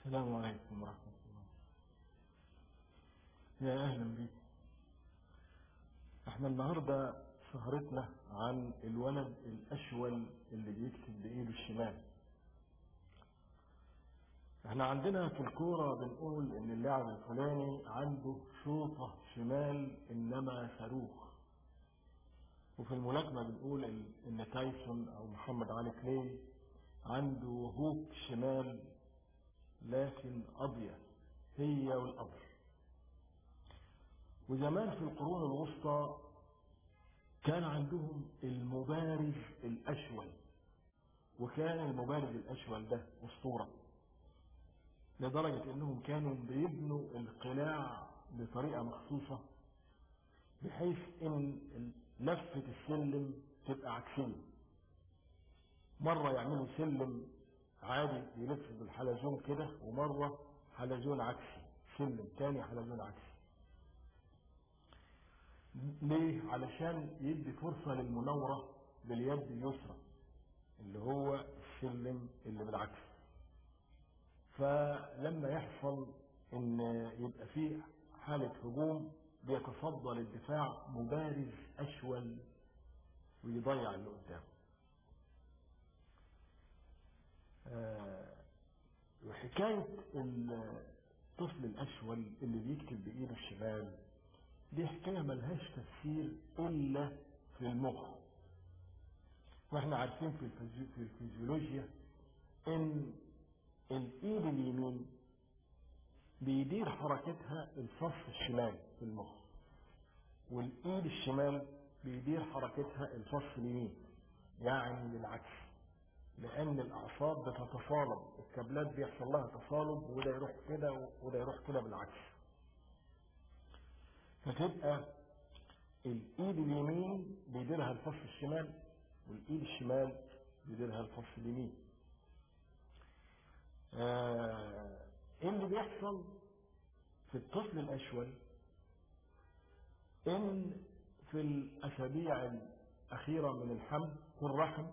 السلام عليكم ورحمة الله يا أهلا بك احنا النهاردة سهرتنا عن الولد الأشول اللي بيكتب بإيده الشمال احنا عندنا في الكورة بنقول ان اللاعب الفلاني عنده شوطة شمال انما صاروخ وفي الملاكمة بنقول ان تايسون او محمد علي كلاي عنده هوك شمال لكن أبيض هي والأبر وزمان في القرون الوسطى كان عندهم المبارز الأشول وكان المبارز الأشول ده أسطورة لدرجة أنهم كانوا بيبنوا القلاع بطريقة مخصوصة بحيث أن لفة السلم تبقى عكسية مرة يعملوا سلم عادي يلف بالحلزون كده ومرة حلزون عكسي سلم تاني حلزون عكسي ليه؟ علشان يدي فرصة للمناورة باليد اليسرى اللي هو السلم اللي بالعكس فلما يحصل ان يبقى فيه حالة هجوم بيتصدى للدفاع مبارز اشول ويضيع اللي قدامه آه وحكاية الطفل الأشول اللي بيكتب بإيده الشمال دي حكاية ملهاش تفسير إلا في المخ واحنا عارفين في, في الفيزيولوجيا ان الايد اليمين بيدير حركتها الفص الشمال في المخ والايد الشمال بيدير حركتها الفص اليمين يعني بالعكس لان الاعصاب بتتصالب الكابلات بيحصل لها تصالب وده يروح كده وده يروح كده بالعكس فتبقى الايد اليمين بيديرها الفص الشمال والايد الشمال بيديرها الفص اليمين آه ايه اللي بيحصل في الطفل الاشول ان في الاسابيع الاخيره من الحمل في الرحم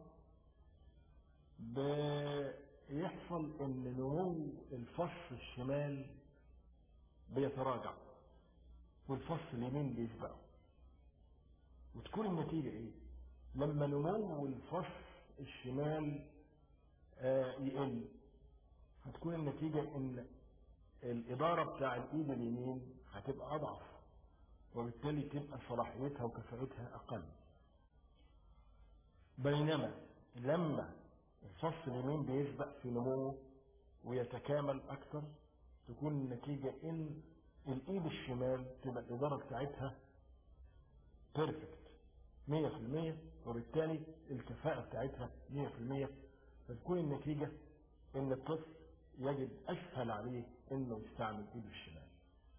بيحصل ان نمو الفص الشمال بيتراجع والفص اليمين بيسبقه وتكون النتيجة ايه لما نمو الفص الشمال آه يقل هتكون النتيجة ان الإدارة بتاع الإيد اليمين هتبقى أضعف وبالتالي تبقى صلاحيتها وكفاءتها أقل بينما لما الفص اليمين بيسبق في نموه ويتكامل أكثر تكون النتيجة إن الإيد الشمال تبقى الإدارة بتاعتها بيرفكت 100% وبالتالي الكفاءة بتاعتها 100% فتكون النتيجة إن الطفل يجد أسهل عليه إنه يستعمل إيده الشمال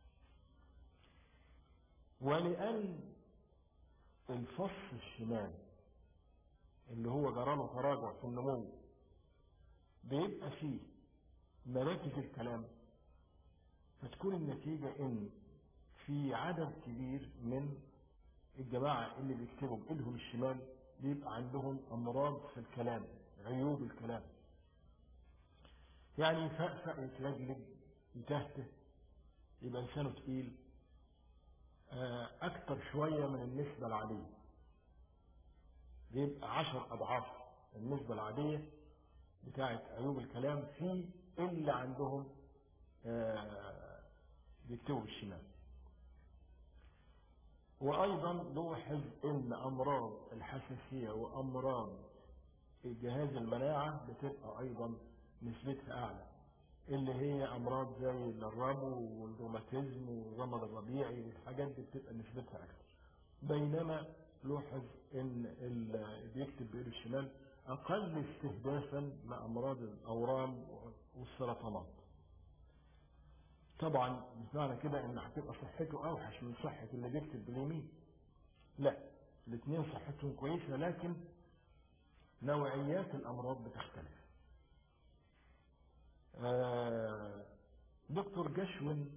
ولأن الفص الشمال اللي هو جراله تراجع في النمو بيبقى فيه مراكز الكلام فتكون النتيجة ان في عدد كبير من الجماعة اللي بيكتبوا بإيدهم الشمال بيبقى عندهم أمراض في الكلام عيوب الكلام يعني يفقفق يتلجلج يتهته يبقى لسانه تقيل أكتر شوية من النسبة العادية بيبقى عشر أضعاف النسبة العادية بتاعة عيوب الكلام في اللي عندهم بيكتبوا بالشمال وأيضا نلاحظ أن أمراض الحساسية وأمراض جهاز المناعة بتبقى أيضا نسبتها أعلى اللي هي أمراض زي الربو والروماتيزم والرمد الربيعي والحاجات دي بتبقى نسبتها أكثر بينما لوحظ ان اللي بيكتب بايده الشمال اقل استهدافا لامراض الاورام والسرطانات طبعا مش معنى كده ان هتبقى صحته اوحش من صحة اللي بيكتب باليمين لا الاثنين صحتهم كويسة لكن نوعيات الامراض بتختلف آه دكتور جشون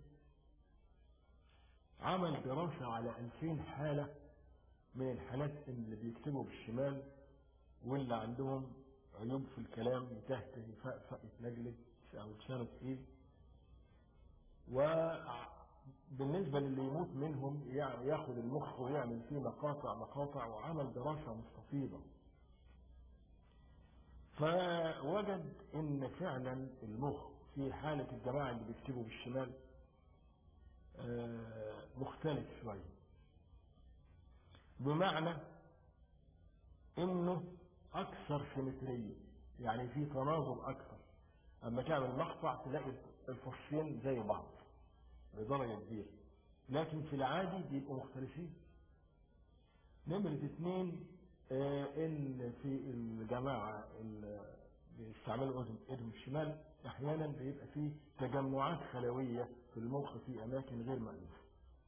عمل دراسة على 2000 حالة من الحالات اللي بيكتبوا بالشمال واللي عندهم عيوب في الكلام يتهته يفقفق يتلجلج او لسانه تقيل وبالنسبة للي يموت منهم يعني ياخد المخ ويعمل فيه مقاطع مقاطع وعمل دراسة مستفيضة فوجد ان فعلا المخ في حالة الجماعة اللي بيكتبوا بالشمال آه، مختلف شوية بمعنى انه اكثر سيمترية يعني في تناظم اكثر اما تعمل مقطع تلاقي الفصين زي بعض بدرجة كبيرة لكن في العادي بيبقوا مختلفين نمرة اثنين آه، ان في الجماعة اللي بيستعملوا ايدهم الشمال احيانا بيبقى فيه تجمعات خلوية في المخ في اماكن غير مألوفة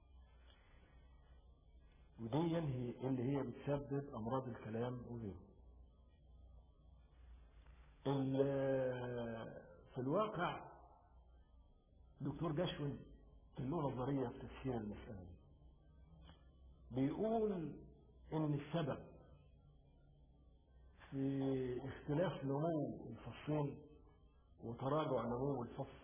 ودي هي اللي هي بتسبب امراض الكلام وغيره في الواقع دكتور جشون كان له نظرية في تفسير المسألة دي بيقول ان السبب في اختلاف نمو الفصين وتراجع نمو الفص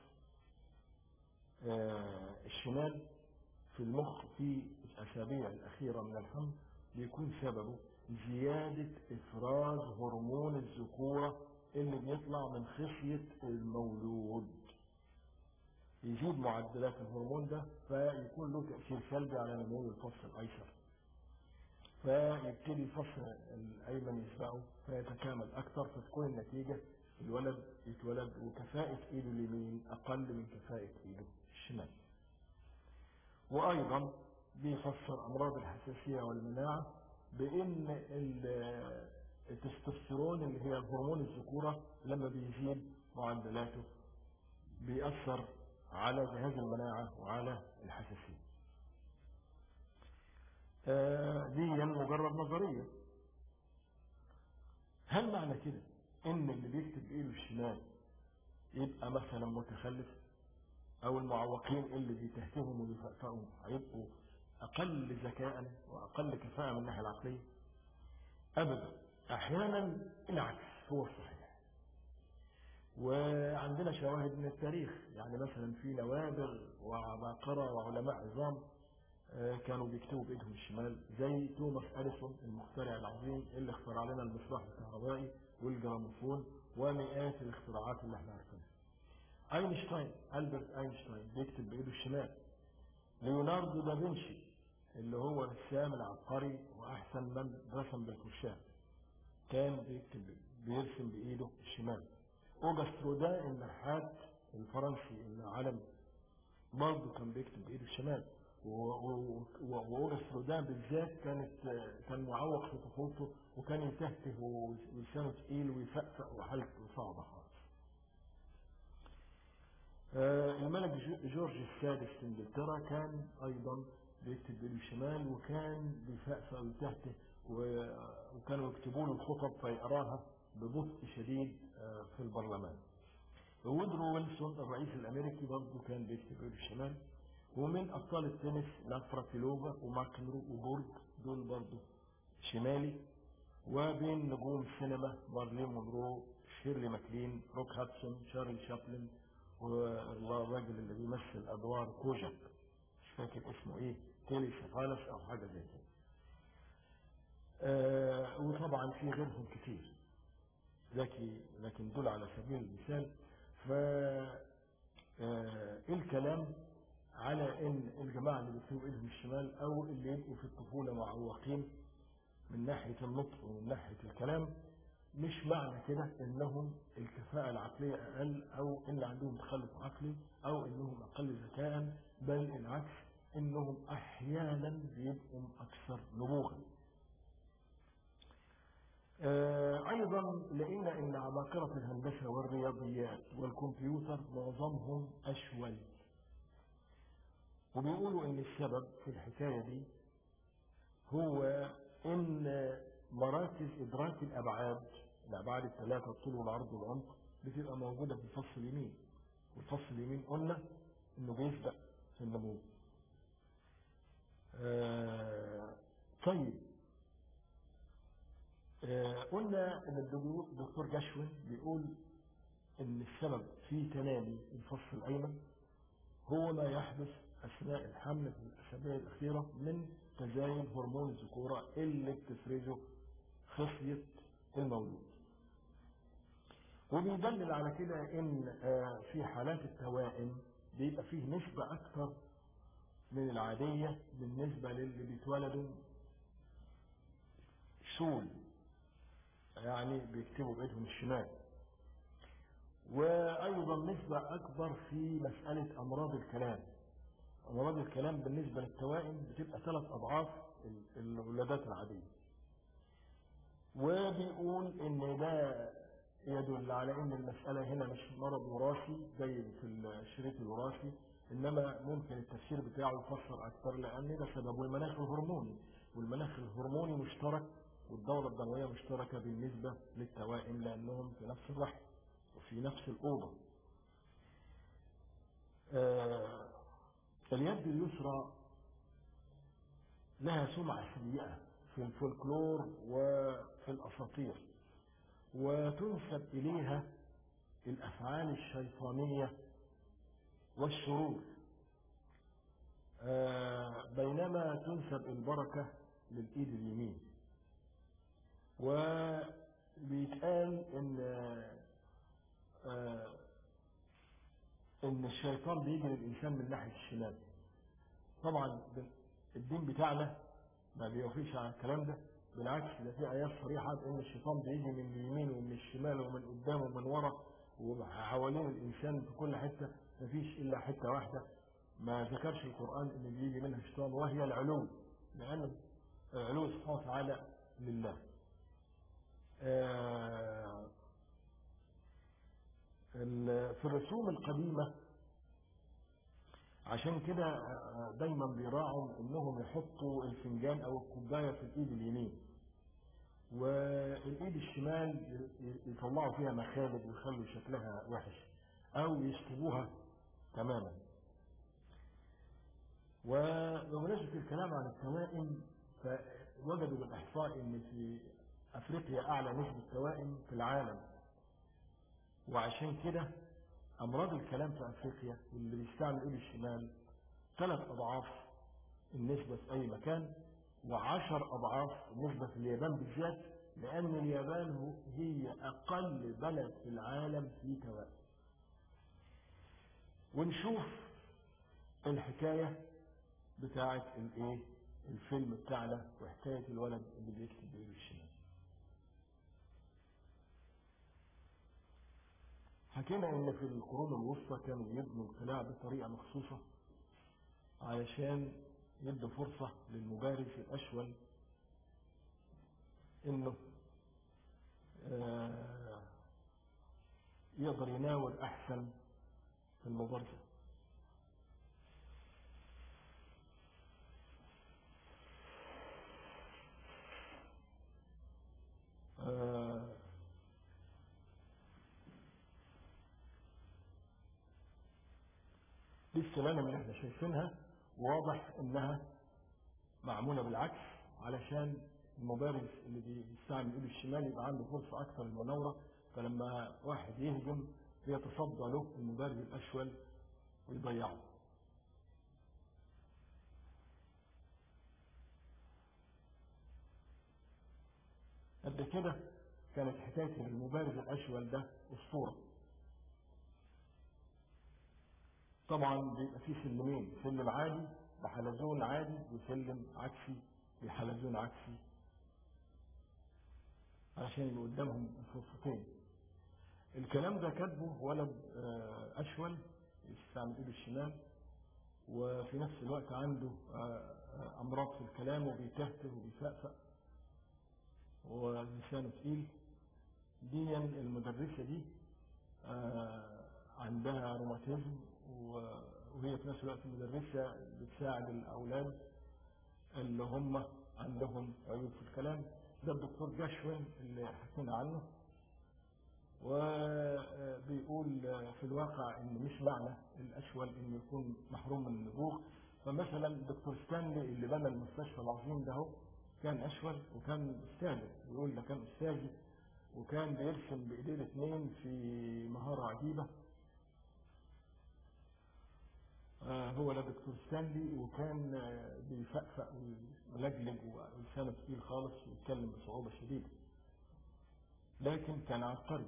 آه الشمال في المخ في الأسابيع الأخيرة من الحمل بيكون سببه زيادة إفراز هرمون الذكورة اللي بيطلع من خصية المولود يزيد معدلات الهرمون ده فيكون له تأثير سلبي على نمو الفص الأيسر فيبتدي الفص الأيمن يسبقه فيتكامل أكثر فتكون النتيجة الولد يتولد وكفاءة إيده اليمين أقل من كفاءة إيده الشمال وأيضا بيفسر أمراض الحساسية والمناعة بأن التستوستيرون اللي هي هرمون الذكورة لما بيزيد معدلاته بيأثر على جهاز المناعة وعلى الحساسية آه دي مجرد نظرية هل معنى كده ان اللي بيكتب بايده الشمال يبقى مثلا متخلف او المعوقين اللي بيتهتهم ويفقفقهم هيبقوا اقل ذكاء واقل كفاءة من الناحية العقلية ابدا احيانا العكس هو الصحيح وعندنا شواهد من التاريخ يعني مثلا في نوابغ وعباقرة وعلماء عظام كانوا بيكتبوا بايدهم الشمال زي توماس اديسون المخترع العظيم اللي اخترع لنا المصباح الكهربائي والجراموفون ومئات الاختراعات اللي احنا عارفينها اينشتاين البرت اينشتاين بيكتب بايده الشمال ليوناردو دافنشي اللي هو الرسام العبقري واحسن من رسم بالفرشاه كان بيكتب بيرسم بايده الشمال اوجست رودان النحات الفرنسي اللي علم برضه كان بيكتب بايده الشمال وأورس رودان بالذات كانت كان معوق في طفولته وكان يتهته ولسانه تقيل ويفقفق وحالته صعبة خالص. الملك جورج السادس في انجلترا كان ايضا بيكتب بالشمال وكان بيفقفق ويتهته وكانوا يكتبوا له الخطب فيقراها ببطء شديد في البرلمان. وودرو ويلسون الرئيس الامريكي برضه كان بيكتب بالشمال ومن ابطال التنس نافراتيلوفا وماكنرو وبورج دول برضه شمالي وبين نجوم السينما مارلين مونرو شيرلي ماكلين روك هاتسون شارلي شابلن والراجل اللي بيمثل ادوار كوجاك مش فاكر اسمه ايه تيلي سفالس او حاجه زي كده آه وطبعا في غيرهم كتير ذكي لكن دول على سبيل المثال ف آه الكلام على ان الجماعة اللي بيكتبوا ايدهم الشمال او اللي يبقوا في الطفولة معوقين من ناحية النطق ومن ناحية الكلام مش معنى كده انهم الكفاءة العقلية اقل او ان عندهم تخلف عقلي او انهم اقل ذكاء بل العكس انهم احيانا بيبقوا اكثر نبوغا آه ايضا لقينا ان عباقرة الهندسة والرياضيات والكمبيوتر معظمهم اشول وبيقولوا ان السبب في الحكاية دي هو ان مراكز ادراك الابعاد الابعاد الثلاثة الطول والعرض والعمق بتبقى موجودة في الفص اليمين والفص اليمين قلنا انه بيسبق في النمو آه طيب آه قلنا ان الدكتور جشون بيقول ان السبب في تنامي الفص الايمن هو ما يحدث أثناء الحمل في الأسابيع الأخيرة من تزايد هرمون الذكورة اللي بتفرزه خصية المولود وبيدلل على كده ان في حالات التوائم بيبقى فيه نسبة اكثر من العادية بالنسبة للي بيتولدوا شول يعني بيكتبوا بإيدهم الشمال وأيضا نسبة أكبر في مسألة أمراض الكلام أمراض الكلام بالنسبة للتوائم بتبقى ثلاث أضعاف الولادات العادية وبيقول إن ده يدل على ان المسألة هنا مش مرض وراثي زي في الشريط الوراثي انما ممكن التفسير بتاعه يفسر اكثر لان ده سببه المناخ الهرموني والمناخ الهرموني مشترك والدورة الدموية مشتركة بالنسبة للتوائم لانهم في نفس الرحم وفي نفس الأوضة آه اليد اليسرى لها سمعة سيئة في الفولكلور وفي الأساطير وتنسب إليها الأفعال الشيطانية والشرور آه بينما تنسب البركة للإيد اليمين وبيتقال إن آه إن الشيطان بيجي للإنسان من ناحية الشمال طبعا الدين بتاعنا ما بيوفيش على الكلام ده بالعكس ده في ايات صريحه ان الشيطان بيجي من اليمين ومن الشمال ومن قدام ومن ورا وحوالين الانسان في كل حته مفيش الا حته واحده ما ذكرش القران ان بيجي منها الشيطان وهي العلو لان العلو سبحانه وتعالى لله آه في الرسوم القديمه عشان كده دايما بيراعوا انهم يحطوا الفنجان او الكوبايه في الايد اليمين والايد الشمال يطلعوا فيها مخالب ويخلوا شكلها وحش او يشطبوها تماما وبمناسبة الكلام عن التوائم فوجدوا بالاحصاء ان في افريقيا اعلى نسبة توائم في العالم وعشان كده امراض الكلام في افريقيا واللي بيستعمل ايد الشمال ثلاث اضعاف النسبة في اي مكان وعشر اضعاف النسبة في اليابان بالذات لان اليابان هي اقل بلد في العالم في توائم ونشوف الحكاية بتاعة الايه الفيلم بتاعنا وحكاية الولد اللي بيكتب بايده الشمال حكينا ان في القرون الوسطى كانوا يبنوا القلاع بطريقه مخصوصه علشان يدوا فرصه للمبارز الاشول انه آه يقدر يناول احسن في المبارزه آه دي السلالم اللي احنا شايفينها واضح انها معمولة بالعكس علشان المبارز اللي بيستعمل ايده الشمال يبقى عنده فرصة اكثر للمناورة فلما واحد يهجم بيتصدى له المبارز الاشول ويضيعه قد كده كانت حكاية المبارز الاشول ده اسطوره طبعا بيبقى فيه سلمين سلم عادي بحلزون عادي وسلم عكسي بحلزون عكسي عشان يبقى قدامهم الفرصتين الكلام ده كاتبه ولد اشول يستعمل ايده الشمال وفي نفس الوقت عنده امراض في الكلام وبيتهته وبيفقفق ولسانه تقيل دي المدرسة دي عندها روماتيزم وهي في نفس الوقت مدرسة بتساعد الأولاد اللي هم عندهم عيوب في الكلام ده الدكتور جاشوين اللي حكينا عنه وبيقول في الواقع ان مش معنى الاشول انه يكون محروم من النبوغ فمثلا الدكتور ستانلي اللي بنى المستشفى العظيم ده كان اشول وكان استاذي بيقول ده كان استاذي وكان بيرسم بايديه الاثنين في مهاره عجيبه آه، هو ده دكتور ستانلي وكان آه، بيفقفق ويلجلج ولسانه تقيل خالص ويتكلم بصعوبة شديدة لكن كان عبقري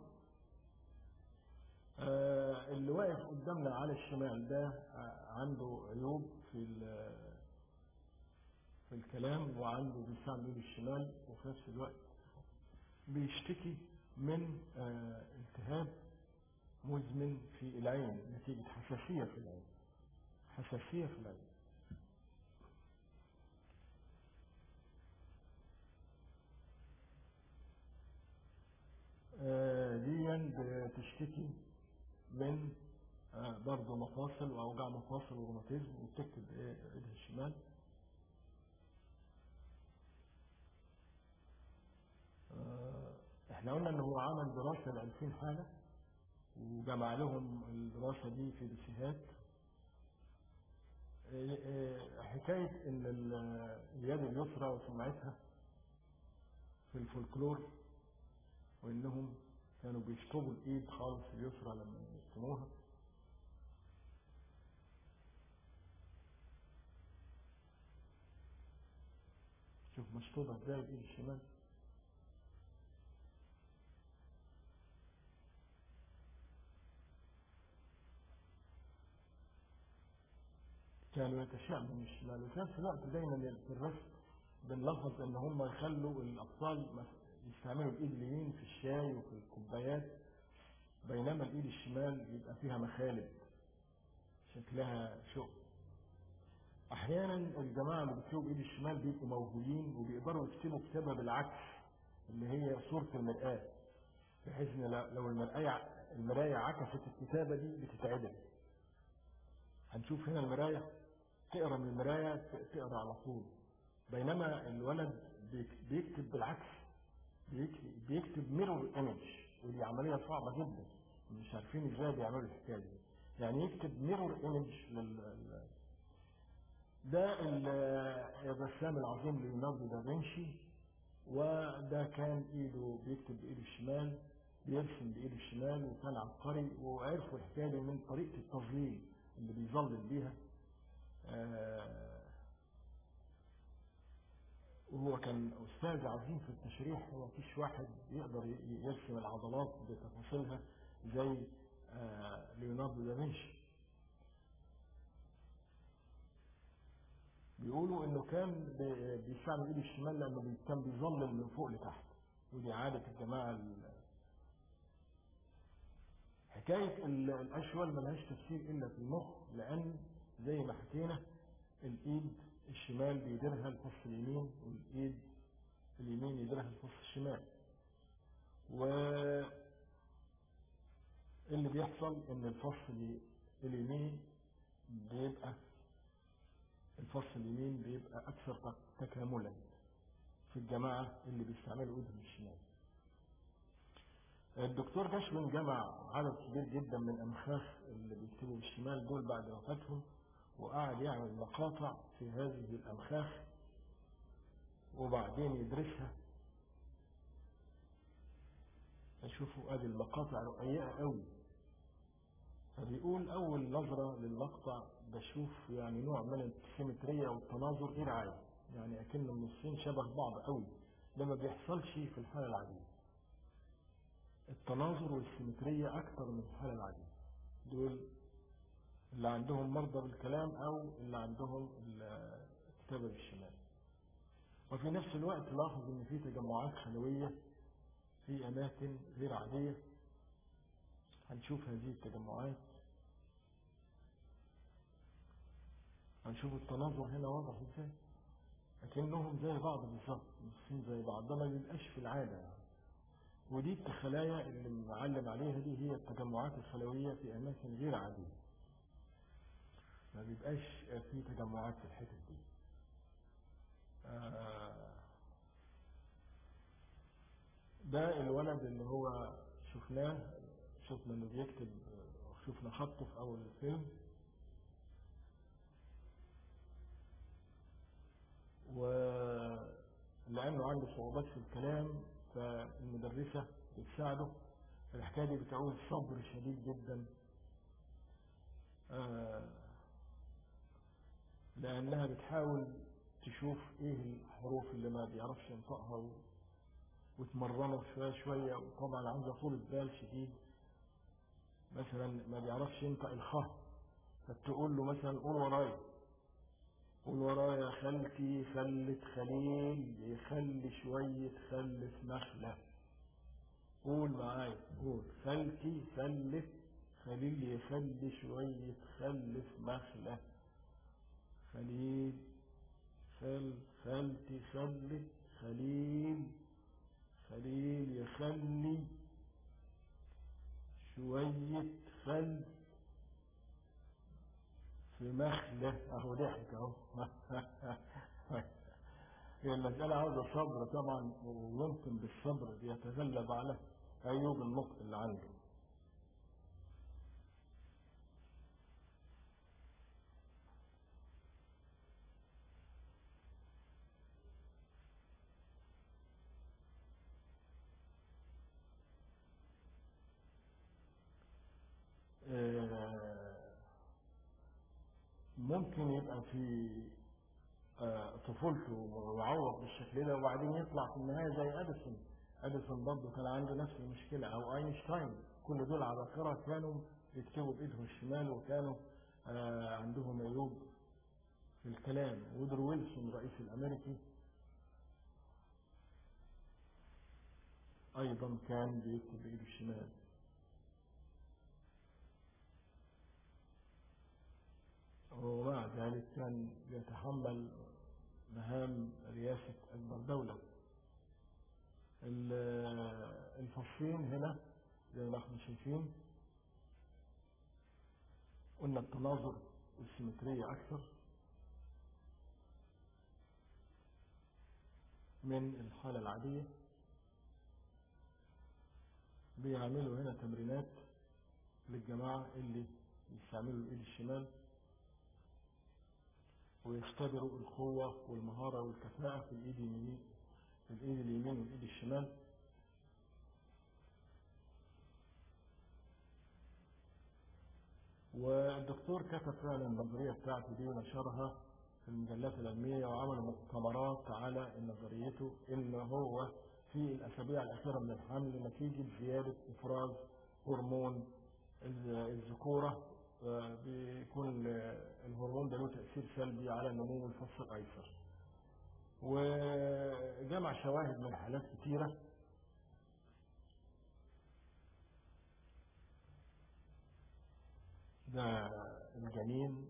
آه، اللي واقف قدامنا على الشمال ده آه، عنده عيوب في ال- في الكلام وعنده بيستعمل ايده الشمال وفي نفس الوقت بيشتكي من آه، التهاب مزمن في العين نتيجة حساسية في العين حساسية في العين آه، ديا بتشتكي من آه، برضه مفاصل واوجاع مفاصل وروماتيزم وبتكتب إيه ايدها الشمال آه، احنا قلنا ان هو عمل دراسه ل 2000 حاله وجمع لهم الدراسه دي في دسيهات آه، آه، حكايه ان ال- اليد اليسرى وسمعتها في الفولكلور وانهم كانوا بيشطبوا الايد خالص اليسرى لما يرسموها شوف مشطوبة ازاي الايد الشمال كانوا يتشائموا من الشمال وفي نفس الوقت دايما في الرسم بنلاحظ ان هم يخلوا الاطفال مس- يستعملوا الايد اليمين في الشاي وفي الكوبايات بينما الايد الشمال بيبقى فيها مخالب شكلها شغل احيانا الجماعه اللي بيكتبوا بايد الشمال بيبقوا موهوبين وبيقدروا يكتبوا كتابه بالعكس اللي هي صوره المرآه بحيث ان لو لو المرآه المرايه عكست الكتابه دي بتتعدل هنشوف هنا المرايه تقرا من المرايه ت- تقرا على طول بينما الولد بيك- بيكتب بالعكس بيكتب, بيكتب ميرور ايمج ودي عمليه صعبه جدا مش عارفين ازاي بيعملوا الحكايه دي يعني يكتب ميرور ايمج لل ده ال- الرسام العظيم ليوناردو دافنشي وده كان ايده بيكتب بايده الشمال بيرسم بايده الشمال وكان عبقري وعرفوا الحكايه دي من طريقه التظليل اللي بيظلل بيها آه، وهو كان استاذ عظيم في التشريح هو مفيش واحد يقدر ي- يرسم العضلات بتفاصيلها زي آه، ليوناردو دافنشي بيقولوا انه كان بي- بيستعمل ايده الشمال لانه بي- كان بيظلل من فوق لتحت ودي عادة الجماعة ال- حكاية ال- الأشول ملهاش تفسير إلا في المخ لأن زي ما حكينا الإيد الشمال بيديرها الفص اليمين والإيد اليمين يديرها الفص الشمال و اللي بيحصل إن الفص ال- اليمين بيبقى الفص اليمين بيبقى أكثر تك- تكاملا في الجماعة اللي بيستعملوا إيدهم الشمال الدكتور جاشوين جمع عدد كبير جدا من أمخاخ اللي بيكتبوا بالشمال دول بعد وفاتهم وقعد يعمل مقاطع في هذه الأمخاخ وبعدين يدرسها اشوفوا ادي المقاطع رقيقة قوي فبيقول اول نظرة للمقطع بشوف يعني نوع من السيمترية والتناظر غير عادي يعني اكن النصين شبه بعض قوي ده ما بيحصلش في الحالة العادية التناظر والسيمترية اكتر من الحالة العادية دول اللي عندهم مرضى بالكلام او اللي عندهم الكتابة بالشمال وفي نفس الوقت لاحظ ان في تجمعات خلوية في اماكن غير عادية هنشوف هذه التجمعات هنشوف التناظر هنا واضح ازاي لكنهم زي بعض بالظبط نصين زي بعض ده ما بيبقاش في العادة يعني. ودي الخلايا اللي معلم عليها دي هي التجمعات الخلوية في أماكن غير عادية ما بيبقاش في تجمعات في الحتت دي آه، ده الولد اللي هو شفناه شفنا انه بيكتب شفنا خطه في اول الفيلم ولانه عنده صعوبات في الكلام فالمدرسة بتساعده الحكاية دي بتعوز صبر شديد جدا آه، لأنها بتحاول تشوف إيه الحروف اللي ما بيعرفش ينطقها و... وتمرنه شوية شوية وطبعا عنده طول بال شديد مثلا ما بيعرفش ينطق الخاء فتقول له مثلا قول ورايا قول ورايا خالتي خلت خليل يخلي شوية خل في نخلة قول معايا قول خالتي خلت خليل يخلي شوية خل في نخلة خليل خل خالتي خلت خليل خليل يخلي شوية خل في مخلة اهو ضحك اهو هي المسألة عاوزة صبر طبعا وممكن بالصبر يتغلب على عيوب النطق اللي عنده ممكن يبقى في طفولته معوق بالشكل ده وبعدين يطلع في النهايه زي اديسون اديسون برضه كان عنده نفس المشكله او اينشتاين كل دول عباقره كانوا يكتبوا بايدهم الشمال وكانوا عندهم عيوب في الكلام وودرو ويلسون الرئيس الامريكي ايضا كان بيكتب بايده الشمال ومع ذلك كان يتحمل مهام رئاسة أكبر دولة الفصين هنا زي ما احنا شايفين قلنا التناظر والسيمترية أكثر من الحالة العادية بيعملوا هنا تمرينات للجماعة اللي يستعملوا الإيد الشمال ويختبروا القوة والمهارة والكفاءة في الإيد اليمين في الإيد اليمين والإيد الشمال والدكتور كتب فعلا النظرية بتاعته دي ونشرها في المجلات العلمية وعمل مؤتمرات على نظريته إن هو في الأسابيع الأخيرة من الحمل نتيجة زيادة إفراز هرمون الذكورة بيكون الهرمون ده له تأثير سلبي على نمو الفص الأيسر وجمع شواهد من حالات كتيرة ده الجنين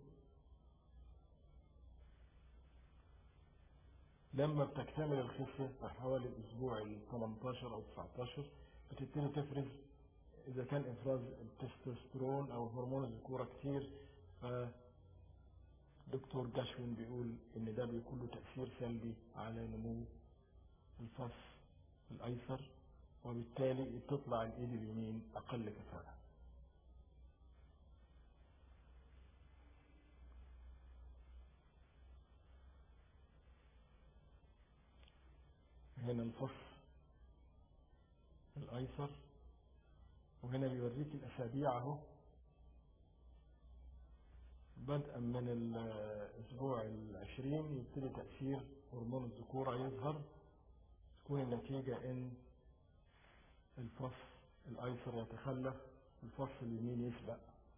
لما بتكتمل الخصية في حوالي الأسبوع ال 18 أو 19 بتبتدي تفرز إذا كان إفراز التستوستيرون أو هرمون الذكورة كتير فدكتور جاشوين بيقول إن ده بيكون له تأثير سلبي على نمو الفص الأيسر وبالتالي تطلع الإيد اليمين أقل كفاءة هنا الفص الأيسر وهنا بيوريك الأسابيع أهو بدءا من الأسبوع العشرين يبتدي تأثير هرمون الذكورة يظهر تكون النتيجة إن الفص الأيسر يتخلف الفص اليمين يسبق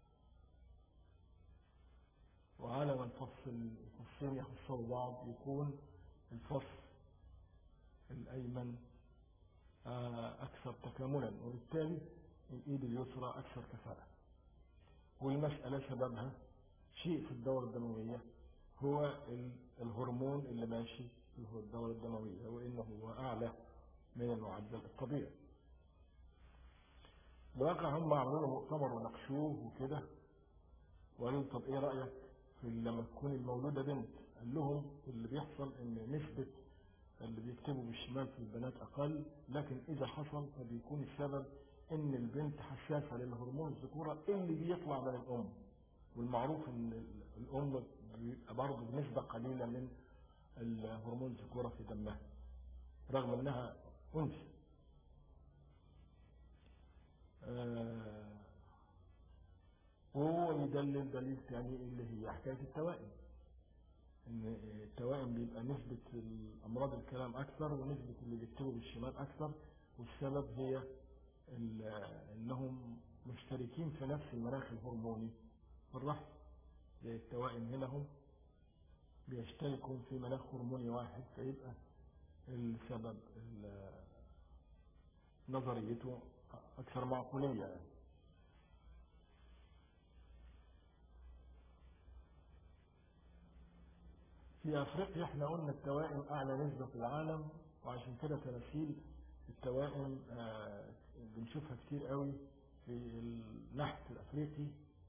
وعلى ما الفص الفصين يخصوا بعض يكون الفص الأيمن أكثر تكاملا وبالتالي الإيد اليسرى أكثر كفاءة والمسألة سببها شيء في الدورة الدموية هو الهرمون اللي ماشي في الدورة الدموية وإنه هو أعلى من المعدل الطبيعي الواقع هم عملوا له مؤتمر وناقشوه وكده وقالوا طب ايه رأيك في لما تكون المولودة بنت قال لهم اللي بيحصل ان نسبة اللي بيكتبوا بالشمال في البنات اقل لكن اذا حصل فبيكون السبب ان البنت حساسة للهرمون الذكورة اللي بيطلع من الام والمعروف ان الام بيبقى برضه بنسبة قليلة من الهرمون الذكورة في دمها رغم انها انثى آه وهو يدلل دليل ثاني اللي هي حكاية التوائم ان التوائم بيبقى نسبة الامراض الكلام اكثر ونسبة اللي بيكتبوا بالشمال اكثر والسبب هي انهم مشتركين في نفس المناخ الهرموني في الرحم زي التوائم هنا هم بيشتركوا في مناخ هرموني واحد فيبقى السبب نظريته اكثر معقولية يعني. في افريقيا احنا قلنا التوائم اعلى نسبة في العالم وعشان كده تماثيل التوائم آه بنشوفها كتير قوي في النحت الافريقي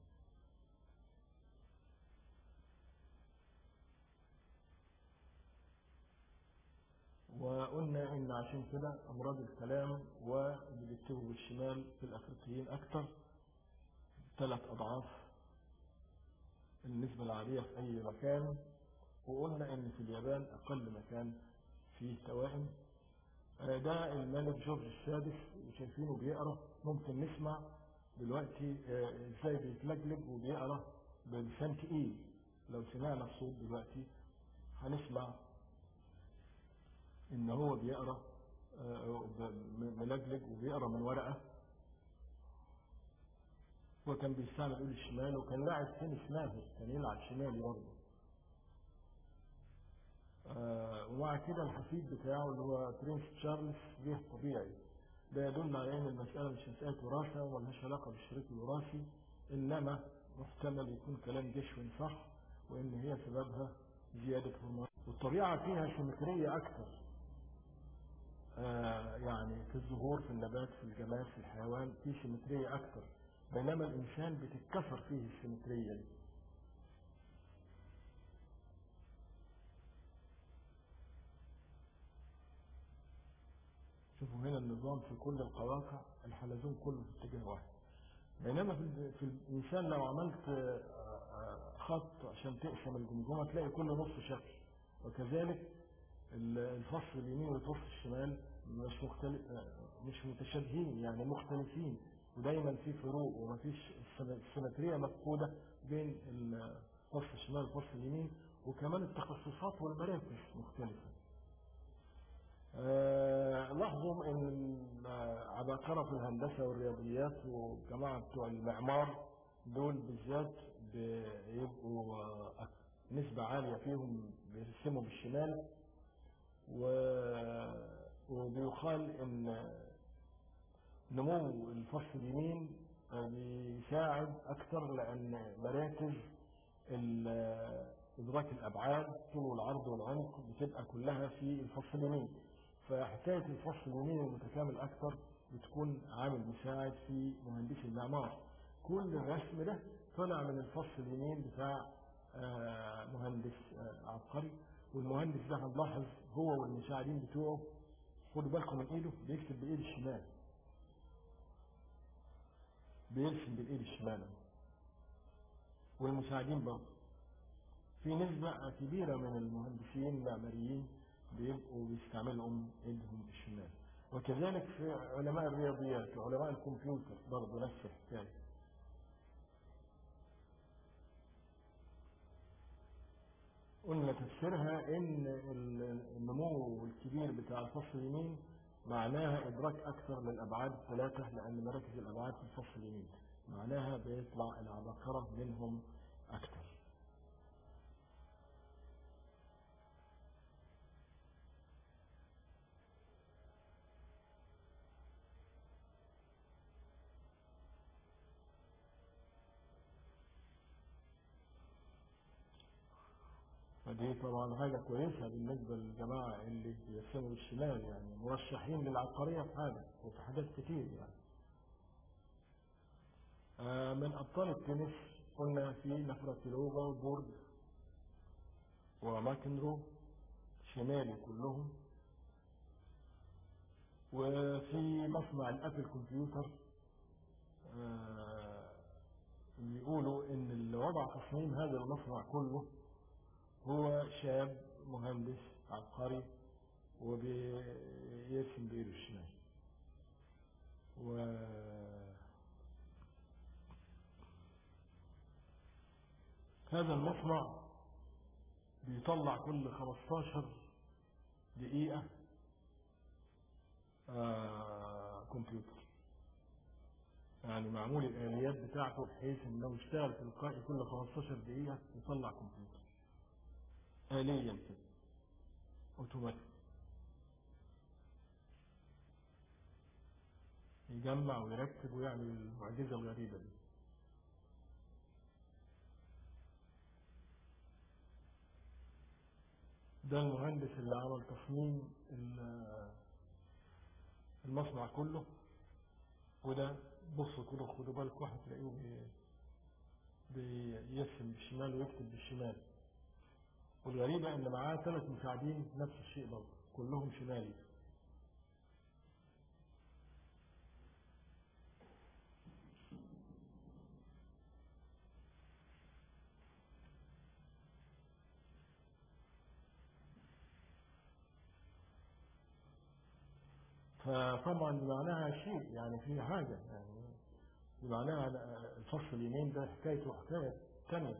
وقلنا ان عشان كده امراض الكلام واللي بيكتبوا بالشمال في الافريقيين اكتر ثلاث اضعاف النسبة العادية في اي مكان وقلنا ان في اليابان اقل مكان فيه توائم ده الملك جورج السادس شايفينه بيقرا ممكن نسمع دلوقتي ازاي بيتلجلج وبيقرا بلسان تقيل لو سمعنا الصوت دلوقتي هنسمع ان هو بيقرا ملجلج وبيقرا من ورقه وكان بيستعمل ايد الشمال وكان لاعب تنس ماهر كان يلعب شمالي برضه آه ومع كده الحفيد بتاعه اللي هو برنس تشارلز جه طبيعي ده يدل على ان المساله مش مساله وراثه وملهاش علاقه بالشريك الوراثي انما محتمل يكون كلام جشوي صح وان هي سببها زياده هرمونات والطبيعه فيها سيمتريه اكثر آه يعني في الظهور في النبات في الجماد في الحيوان في سيمتريه اكثر بينما الانسان بتتكسر فيه السيمتريه دي شوفوا هنا النظام في كل القواقع الحلزون كله في اتجاه واحد بينما في, في الانسان لو عملت خط عشان تقسم الجمجمه تلاقي كل نص شكل وكذلك الفصل اليمين والفصل الشمال مش مختلف مش متشابهين يعني مختلفين ودايما في فروق ومفيش السيمتريه مفقوده بين الفصل الشمال والفصل اليمين وكمان التخصصات والمراكز مختلفه آه لاحظوا ان عباقرة في الهندسة والرياضيات والجماعة بتوع المعمار دول بالذات بيبقوا آه نسبة عالية فيهم بيرسموا بالشمال وبيقال ان نمو الفصل اليمين بيساعد اكثر لان مراكز ادراك الابعاد طول والعرض والعمق بتبقى كلها في الفصل اليمين فحكاية الفصل اليمين المتكامل أكثر بتكون عامل مساعد في مهندسي المعمار كل الرسم ده طلع من الفصل اليمين بتاع مهندس عبقري والمهندس ده هنلاحظ هو والمساعدين بتوعه خدوا بالكم من ايده بيكتب بايد الشمال بيرسم بالايد الشمال والمساعدين برضه في نسبة كبيرة من المهندسين المعماريين بيبقوا بيستعملوا ايدهم الشمال وكذلك في علماء الرياضيات وعلماء الكمبيوتر برضه نفس الحكايه قلنا تفسيرها ان النمو الكبير بتاع الفصل اليمين معناها ادراك اكثر للابعاد الثلاثه لان مراكز الابعاد في الفصل اليمين معناها بيطلع العباقره منهم اكثر فدي طبعا حاجة كويسة بالنسبة للجماعة اللي بيرسموا بالشمال يعني مرشحين للعبقرية في حاجة وفي حاجات كتير يعني. آه من أبطال التنس قلنا في نفرتيلوفا وبورج وماكنرو شمالي كلهم وفي مصنع الأبل كمبيوتر آه بيقولوا إن اللي وضع تصميم هذا المصنع كله هو شاب مهندس عبقري وبيرسم بإيده الشمال و هذا المصنع بيطلع كل 15 دقيقة آه كمبيوتر يعني معمول الآليات بتاعته بحيث إن لو اشتغل تلقائي كل 15 دقيقة يطلع كمبيوتر آليا كده أوتوماتيك يجمع ويركب ويعمل المعجزة الغريبة دي ده المهندس اللي عمل تصميم المصنع كله وده بصوا كده خدوا بالك واحد تلاقيه بيرسم بالشمال ويكتب بالشمال والغريبة ان معاه ثلاث مساعدين نفس الشيء برضه كلهم شمالي فطبعا معناها شيء يعني في حاجة يعني معناها الفصل اليمين ده حكايته حكاية ثانية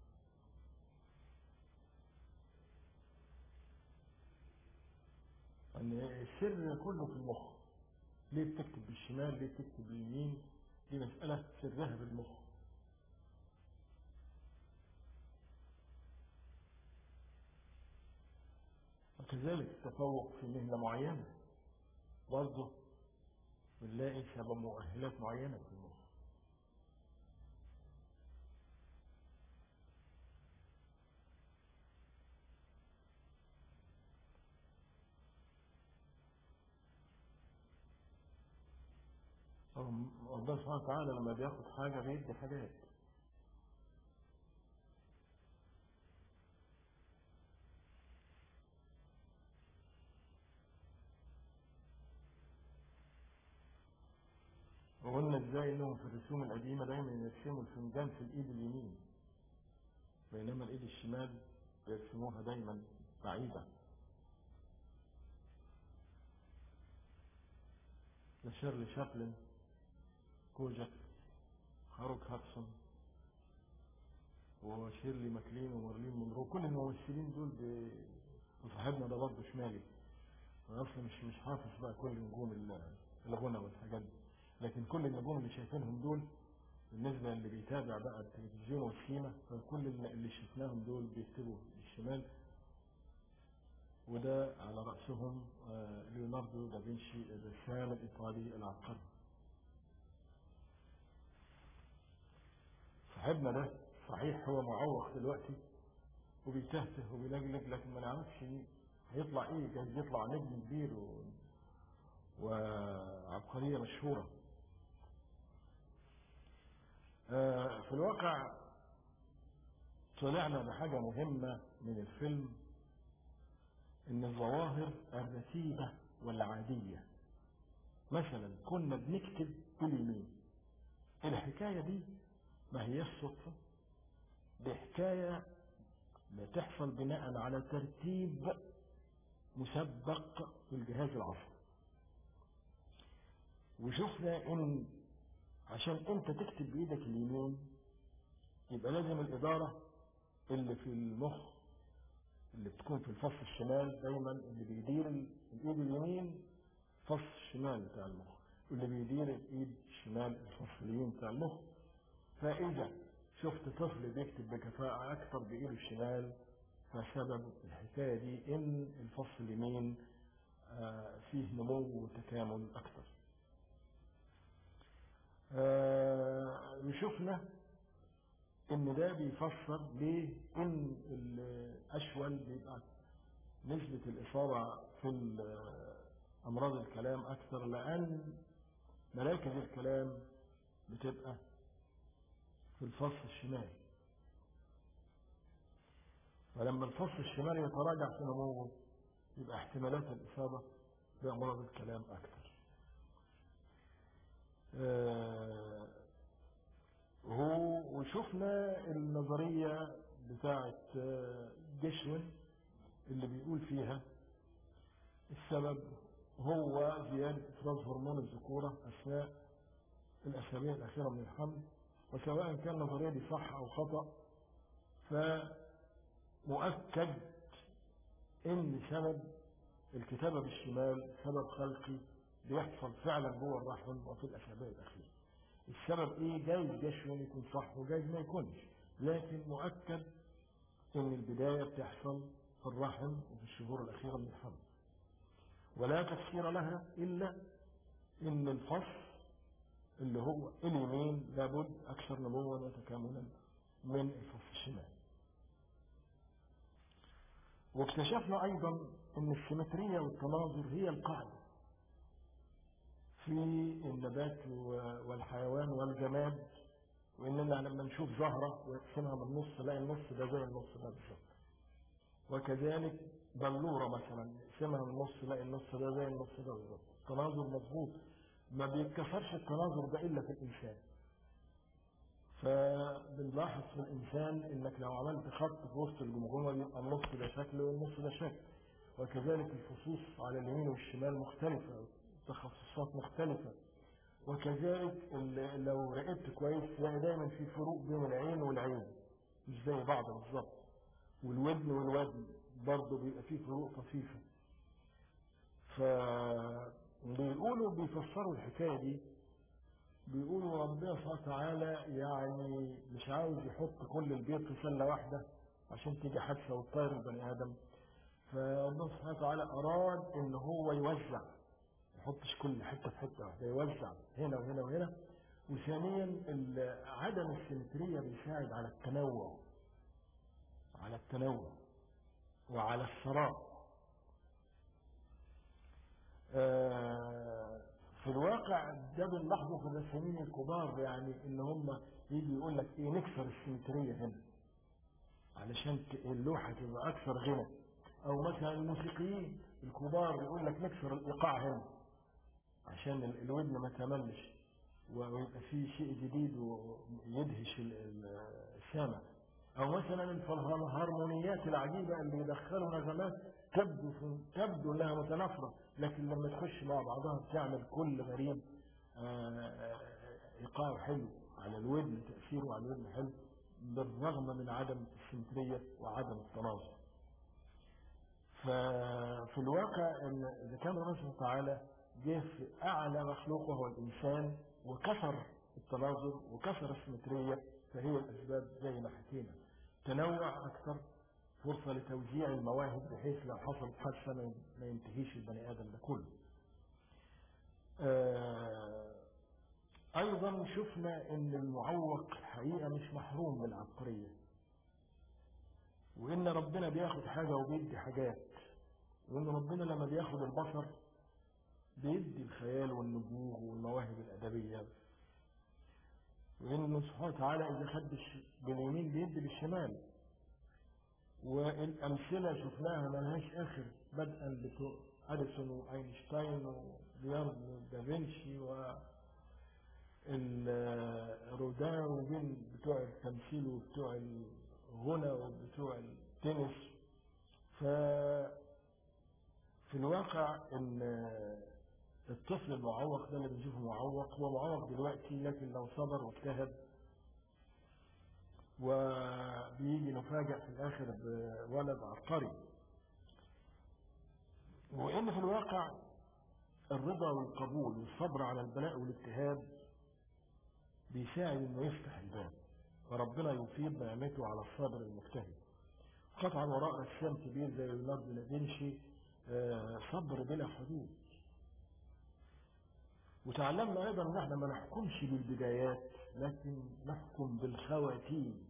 ان السر كله في المخ ليه بتكتب بالشمال ليه بتكتب باليمين دي مسألة سرها بالمخ وكذلك التفوق في مهنة معينة برضه بنلاقي سبب مؤهلات معينة في المخ ربنا سبحانه وتعالى لما بياخد حاجة بيدي حاجات وقلنا ازاي انهم في الرسوم القديمة دايما يرسموا الفنجان في الايد اليمين بينما الايد الشمال يرسموها دايما بعيدة لشيرلي شابلن كوجاك هاروك هاتسون وشيرلي ماكلين ومارلين مونرو كل الممثلين دول وصاحبنا ده برضه شمالي انا اصلا مش مش حافظ بقى كل نجوم الغنى والحاجات دي لكن كل النجوم اللي شايفينهم دول بالنسبة اللي بيتابع بقى التلفزيون والسينما فكل اللي شفناهم دول بيكتبوا بالشمال وده على رأسهم ليوناردو دافنشي الرسام الإيطالي العبقري صاحبنا ده صحيح هو معوق دلوقتي وبيتهته وبيلجلج لكن ما نعرفش هيطلع ايه جايز يطلع نجم كبير و... وعبقرية مشهورة آه في الواقع طلعنا بحاجة مهمة من الفيلم ان الظواهر الرتيبة والعادية مثلا كنا بنكتب باليمين الحكاية دي ما هي الصدفة دي حكاية بتحصل بناء على ترتيب مسبق في الجهاز العصبي وشفنا ان عشان انت تكتب بايدك اليمين يبقى لازم الادارة اللي في المخ اللي بتكون في الفص الشمال دايما اللي بيدير الايد اليمين فص الشمال بتاع المخ واللي بيدير الايد الشمال الفص اليمين بتاع المخ فاذا شفت طفل بيكتب بكفاءة اكثر بايده الشمال فسبب الحكاية دي ان الفص اليمين فيه نمو وتكامل اكثر وشفنا ان ده بيفسر ليه ان الاشول بيبقى نسبة الاصابة في امراض الكلام اكثر لان مراكز الكلام بتبقى في الفص الشمالي فلما الفص الشمالي يتراجع في نموه يبقى احتمالات الاصابة بامراض الكلام اكثر هو وشفنا النظرية بتاعة جشون اللي بيقول فيها السبب هو زيادة إفراز هرمون الذكورة أثناء الأسابيع الأخيرة من الحمل وسواء كان النظرية دي صح أو خطأ مؤكد ان سبب الكتابة بالشمال سبب خلقي بيحصل فعلا جوه الرحم وفي الاسابيع الاخيره السبب ايه جايز جشون يكون صح وجايز ما يكونش لكن مؤكد ان البداية بتحصل في الرحم وفي الشهور الاخيرة من الحمل ولا تفسير لها الا ان الفصل اللي هو اليمين لابد اكثر نموا وتكاملا من الفصل الشمال واكتشفنا ايضا ان السيمترية والتناظر هي القاعدة في النبات والحيوان والجماد واننا لما نشوف زهرة ونقسمها من النص لا النص ده زي النص ده بالظبط وكذلك بلورة مثلا نقسمها من النص لا النص ده زي النص ده بالظبط التناظر مظبوط ما بيتكسرش التناظر ده الا في الانسان فبنلاحظ في الانسان انك لو عملت خط في وسط الجمجمه يبقى النص ده شكل والنص ده شكل وكذلك الفصوص على اليمين والشمال مختلفه تخصصات مختلفه وكذلك لو راقبت كويس تلاقي دايما في فروق بين العين والعين مش زي بعض بالظبط والودن والودن برضه بيبقى فيه فروق طفيفه فبيقولوا بيفسروا الحكايه دي بيقولوا ربنا سبحانه وتعالى يعني مش عاوز يحط كل البيت في سله واحده عشان تيجي حادثه وتطير البني ادم فربنا سبحانه وتعالى اراد ان هو يوزع ما يحطش كل حته في حته واحده يوزع هنا وهنا وهنا وثانيا عدم السيمتريه بيساعد على التنوع على التنوع وعلى الثراء آه في الواقع ده بنلاحظه في الرسامين الكبار يعني ان هم يجي يقول لك ايه نكسر السيمتريه هنا علشان اللوحه تبقى اكثر غنى او مثلا الموسيقيين الكبار يقول لك نكسر الايقاع هنا عشان الودن ما تملش ويبقى فيه شيء جديد ويدهش السامع او مثلا الهارمونيات العجيبه اللي يدخلوا نغمات تبدو تبدو انها متنافره لكن لما تخش مع بعضها بتعمل كل غريب ايقاع حلو على الودن تاثيره على الودن حلو بالرغم من عدم السيمتريه وعدم التناظر ففي الواقع ان اذا كان الله سبحانه وتعالى جه في اعلى مخلوق وهو الانسان وكسر التناظر وكسر السيمتريه فهي الاسباب زي ما حكينا تنوع اكثر فرصة لتوزيع المواهب بحيث لو حصلت حادثة ما ينتهيش البني آدم ده كله. آه أيضا شفنا إن المعوق الحقيقة مش محروم من العبقرية. وإن ربنا بياخد حاجة وبيدي حاجات. وإن ربنا لما بياخد البشر بيدي الخيال والنبوغ والمواهب الأدبية. وإنه سبحانه وتعالى إذا خد باليمين بيدي بالشمال. والأمثلة شفناها ملهاش آخر بدءا بتوع أديسون وأينشتاين وليوناردو دافنشي و رودان وبين بتوع التمثيل وبتوع الغنى وبتوع التنس ف في الواقع ان الطفل المعوق ده اللي بنشوفه معوق هو معوق دلوقتي لكن لو صبر واجتهد وبيجي نفاجأ في الآخر بولد عبقري وإن في الواقع الرضا والقبول والصبر على البلاء والاجتهاد بيساعد إنه يفتح الباب وربنا يفيض نعمته على الصابر المجتهد قطعا وراء رسام كبير زي ليوناردو دافنشي صبر بلا حدود وتعلمنا ايضا ان احنا ما نحكمش بالبدايات لكن نحكم بالخواتيم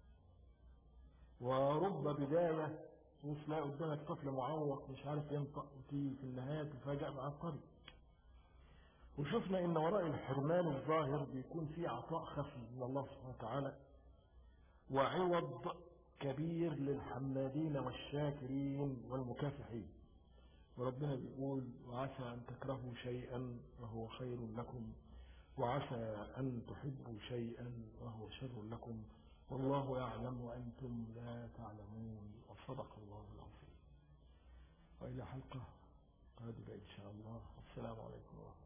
ورب بداية وتلاقي قدامك طفل معوق مش عارف ينطق وتيجي في النهاية تفاجأ بعبقري وشفنا ان وراء الحرمان الظاهر بيكون في عطاء خفي من الله سبحانه وتعالى وعوض كبير للحمادين والشاكرين والمكافحين وربنا بيقول وعسى أن تكرهوا شيئا وهو خير لكم وعسى أن تحبوا شيئا وهو شر لكم والله يعلم وأنتم لا تعلمون وصدق الله العظيم وإلى حلقة قادمة إن شاء الله والسلام عليكم ورحمة الله